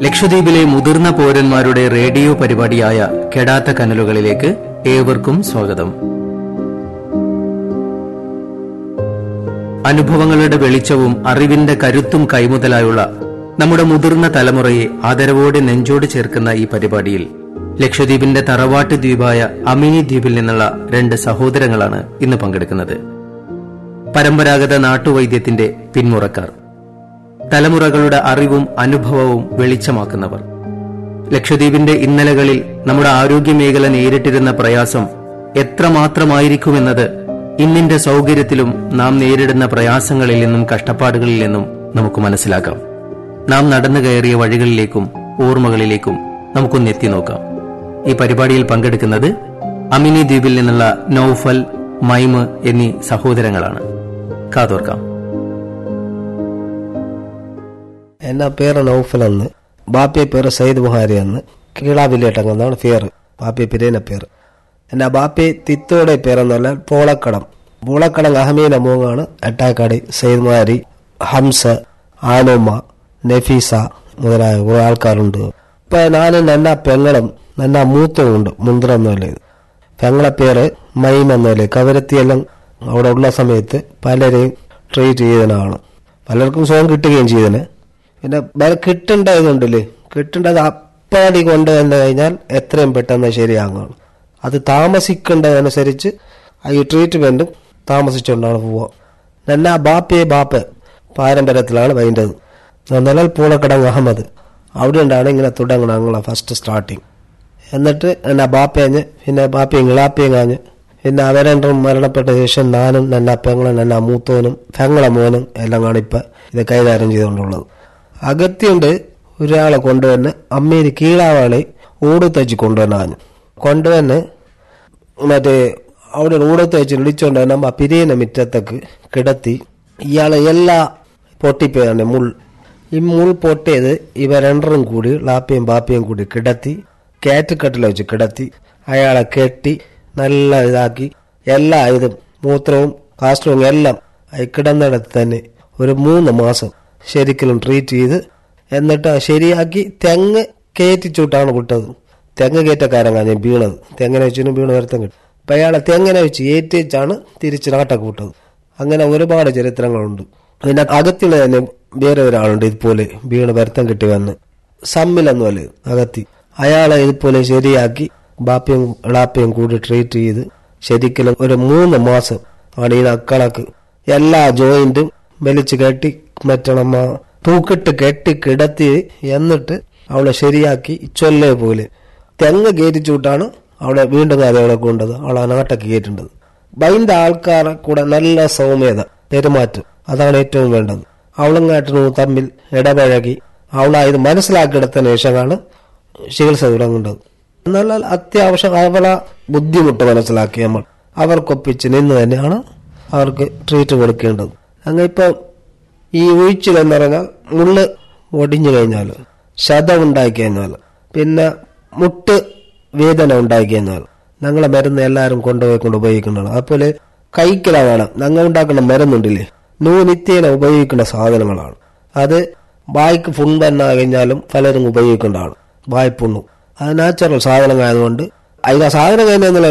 ലക്ഷദ്വീപിലെ മുതിർന്ന പൗരന്മാരുടെ റേഡിയോ പരിപാടിയായ കെടാത്ത കനലുകളിലേക്ക് ഏവർക്കും സ്വാഗതം അനുഭവങ്ങളുടെ വെളിച്ചവും അറിവിന്റെ കരുത്തും കൈമുതലായുള്ള നമ്മുടെ മുതിർന്ന തലമുറയെ ആദരവോടെ നെഞ്ചോട് ചേർക്കുന്ന ഈ പരിപാടിയിൽ ലക്ഷദ്വീപിന്റെ തറവാട്ട് ദ്വീപായ അമിനി ദ്വീപിൽ നിന്നുള്ള രണ്ട് സഹോദരങ്ങളാണ് ഇന്ന് പങ്കെടുക്കുന്നത് പരമ്പരാഗത നാട്ടുവൈദ്യത്തിന്റെ പിന്മുറക്കാർ തലമുറകളുടെ അറിവും അനുഭവവും വെളിച്ചമാക്കുന്നവർ ലക്ഷദ്വീപിന്റെ ഇന്നലകളിൽ നമ്മുടെ ആരോഗ്യമേഖല നേരിട്ടിരുന്ന പ്രയാസം എത്രമാത്രമായിരിക്കുമെന്നത് ഇന്നിന്റെ സൗകര്യത്തിലും നാം നേരിടുന്ന പ്രയാസങ്ങളിൽ നിന്നും കഷ്ടപ്പാടുകളിൽ നിന്നും നമുക്ക് മനസ്സിലാക്കാം നാം നടന്നു കയറിയ വഴികളിലേക്കും ഓർമ്മകളിലേക്കും നമുക്കൊന്ന് എത്തി നോക്കാം ഈ പരിപാടിയിൽ പങ്കെടുക്കുന്നത് അമിനി ദ്വീപിൽ നിന്നുള്ള നൌഫൽ മൈമ് എന്നീ സഹോദരങ്ങളാണ് കാതോർക്കാം എന്നാ പേര് നൗഫലെന്ന് ബാപ്പിയെ പേര് സയ്യിദ് ബുഹാരി എന്ന് കീളാവില്ലേട്ടങ്ങെന്നാണ് പേര് ബാപ്പിയെ പിരേന പേര് എന്നാ ബാപ്പി തിത്തോടെ പേരെന്ന് പറഞ്ഞാൽ പൂളക്കടം പൂളക്കടം അഹമീന മൂങ്ങാണ് എട്ടാക്കാടി സയ്യിദ് ബുഹാരി ഹംസ ആനോമ്മ നഫീസ മുതലായ കുറെ ആൾക്കാരുണ്ട് ഇപ്പൊ ഞാനും നന്ന പെങ്ങളും നന്ന മൂത്തമുണ്ട് മുന്ത്രൊന്നുമല്ല ഇത് പെങ്ങളെ പേര് മൈം എന്നല്ലേ കവരത്തിയെല്ലാം അവിടെ ഉള്ള സമയത്ത് പലരെയും ട്രീറ്റ് ചെയ്തതാണ് പലർക്കും സുഖം കിട്ടുകയും ചെയ്തതിന് പിന്നെ ബല കിട്ടേണ്ടതുണ്ടല്ലേ കിട്ടേണ്ടത് അപ്പാടി കൊണ്ട് വന്നു കഴിഞ്ഞാൽ എത്രയും പെട്ടെന്ന് ശരിയാകണം അത് താമസിക്കേണ്ടതനുസരിച്ച് ഈ ട്രീറ്റ്മെന്റും താമസിച്ചുകൊണ്ടാണ് പോവുക നല്ല ബാപ്പയെ ബാപ്പ പാരമ്പര്യത്തിലാണ് വേണ്ടത് എന്നാൽ പൂളക്കടങ് അഹമ്മദ് അവിടെ ഉണ്ടാണ് ഇങ്ങനെ തുടങ്ങണം ഞങ്ങളെ ഫസ്റ്റ് സ്റ്റാർട്ടിങ് എന്നിട്ട് എന്നാ ബാപ്പയഞ്ഞ് പിന്നെ ബാപ്പയും ഇളാപ്പയും കാഞ്ഞ് പിന്നെ അവരെണ്ടും മരണപ്പെട്ട ശേഷം ഞാനും ನನ್ನ പെങ്ങളും ನನ್ನ മൂത്തോനും പെങ്ങളെ മോനും എല്ലാം കാണിപ്പ ഇത് കൈകാര്യം ചെയ്തുകൊണ്ടുള്ളത് അകത്തിയുണ്ട് ഒരാളെ കൊണ്ടുവന്ന് അമ്മേര് കീഴാവാളെ ഓടുത്തച്ച് കൊണ്ടുവന്നാഞ്ഞു കൊണ്ടുവന്ന് മറ്റേ അവിടെ ഓടത്ത് വെച്ച് വിളിച്ചോണ്ട് നമ്മ പിരിയന മുറ്റത്തേക്ക് കിടത്തി ഇയാളെ എല്ലാ പൊട്ടിപ്പോയാണ് മുൾ ഈ മുൾ പൊട്ടിയത് ഇവ രണ്ടരും കൂടി ലാപ്പയും ബാപ്പയും കൂടി കിടത്തി കാറ്റുകെട്ടിൽ വെച്ച് കിടത്തി അയാളെ കെട്ടി നല്ല ഇതാക്കി എല്ലാ ഇതും മൂത്രവും കാസ്ട്രവും എല്ലാം ഈ കിടന്നിടത്ത് തന്നെ ഒരു മൂന്ന് മാസം ശരിക്കും ട്രീറ്റ് ചെയ്ത് എന്നിട്ട് അത് ശരിയാക്കി തെങ്ങ് കയറ്റിച്ചൂട്ടാണ് വിട്ടത് തെങ്ങ് കയറ്റക്കാരൻ കാഞ്ഞ വീണത് തെങ്ങനെ വെച്ചിനും വീണ് വരുത്തം കിട്ടും അപ്പൊ അയാളെ തെങ്ങനെ വെച്ച് ഏറ്റി വെച്ചാണ് തിരിച്ച് നാട്ടൊക്കെ വിട്ടത് അങ്ങനെ ഒരുപാട് ചരിത്രങ്ങളുണ്ട് പിന്നെ അകത്തില് തന്നെ വേറെ ഒരാളുണ്ട് ഇതുപോലെ വീണ് വരുത്തം കിട്ടി വന്ന് സമ്മിലെന്നുമല്ലേ അകത്തി അയാളെ ഇതുപോലെ ശരിയാക്കി ബാപ്പയും ഇളാപ്പയും കൂടി ട്രീറ്റ് ചെയ്ത് ശരിക്കും ഒരു മൂന്ന് മാസം ആണ് ഈ അക്കളക്ക് എല്ലാ ജോയിന്റും വലിച്ചു കെട്ടി മറ്റണമ്മ തൂക്കിട്ട് കെട്ടി കിടത്തി എന്നിട്ട് അവളെ ശരിയാക്കി ചൊല്ലേ പോലെ തെങ്ങ് കയറ്റിച്ചൂട്ടാണ് അവളെ വീണ്ടും കാര്യങ്ങളെ കൊണ്ടത് അവളെ നാട്ടൊക്കെ കയറ്റേണ്ടത് ബൈൻ്റെ ആൾക്കാരെ കൂടെ നല്ല സൗമ്യത പെരുമാറ്റം അതാണ് ഏറ്റവും വേണ്ടത് അവളും കാട്ടിനും തമ്മിൽ ഇടപഴകി അവളെ ഇത് മനസ്സിലാക്കിയെടുത്തതിന് ശേഷമാണ് ചികിത്സ തുടങ്ങേണ്ടത് എന്നാൽ അത്യാവശ്യം അവളെ ബുദ്ധിമുട്ട് മനസ്സിലാക്കി നമ്മൾ അവർക്കൊപ്പിച്ച് നിന്ന് തന്നെയാണ് അവർക്ക് ട്രീറ്റ് കൊടുക്കേണ്ടത് അങ്ങനെ ഇപ്പം ഈ ഒഴിച്ചിൽ എന്ന് പറഞ്ഞാൽ മുള്ള് ഒടിഞ്ഞു കഴിഞ്ഞാൽ ശതം ഉണ്ടായി കഴിഞ്ഞാൽ പിന്നെ മുട്ട് വേദന ഉണ്ടായി കഴിഞ്ഞാൽ ഞങ്ങളെ മരുന്ന് എല്ലാവരും കൊണ്ടുപോയി കൊണ്ട് ഉപയോഗിക്കുന്നതാണ് അതുപോലെ കൈക്കില വേണം ഞങ്ങൾ ഉണ്ടാക്കുന്ന മരുന്നുണ്ടില്ലേ നൂ നിത്യേന ഉപയോഗിക്കുന്ന സാധനങ്ങളാണ് അത് വായ്ക്ക് പുണ്ണ് കഴിഞ്ഞാലും പലരും ഉപയോഗിക്കേണ്ടതാണ് വായ്പുണ്ണു അത് നാച്ചുറൽ സാധനങ്ങളായതുകൊണ്ട് അതിന് ആ സാധനം കഴിഞ്ഞ